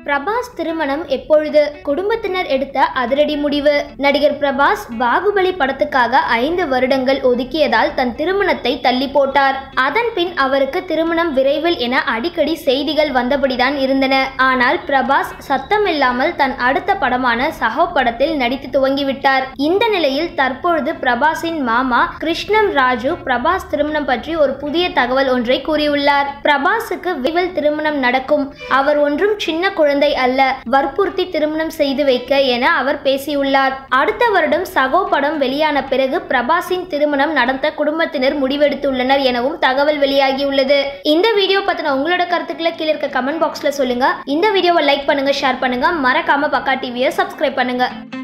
பிரபாஸ் திருமணம் எப்பொழுது குடும்பத்தினர் எடுத்த அதிரடி முடிவு நடிகர் பிரபாஸ் பாகுபலி படத்துக்காக ஐந்து வருடங்கள் ஒதுக்கியதால் தன் திருமணத்தை தள்ளி போட்டார் அதன் பின் அவருக்கு திருமணம் விரைவில் என அடிக்கடி செய்திகள் வந்தபடிதான் இருந்தன ஆனால் பிரபாஸ் சத்தமில்லாமல் தன் அடுத்த படமான சஹோ படத்தில் நடித்து துவங்கிவிட்டார் இந்த நிலையில் தற்பொழுது பிரபாஸின் மாமா கிருஷ்ணம் ராஜு பிரபாஸ் திருமணம் பற்றி ஒரு புதிய தகவல் ஒன்றை கூறியுள்ளார் பிரபாஸுக்கு விரைவில் திருமணம் நடக்கும் அவர் ஒன்றும் சின்ன குழந்தை அல்ல வற்புறுத்தி திருமணம் செய்து வைக்க என அவர் பேசியுள்ளார் அடுத்த வருடம் சகோ படம் வெளியான பிறகு பிரபாஸின் திருமணம் நடத்த குடும்பத்தினர் முடிவெடுத்துள்ளனர் எனவும் தகவல் வெளியாகியுள்ளது இந்த வீடியோ பத்தின உங்களோட கருத்துக்களை கீழே இருக்க கமெண்ட் பாக்ஸ்ல சொல்லுங்க இந்த வீடியோவை லைக் பண்ணுங்க ஷேர் பண்ணுங்க மறக்காம பக்கா டிவியை சப்ஸ்கிரைப் பண்ணுங்க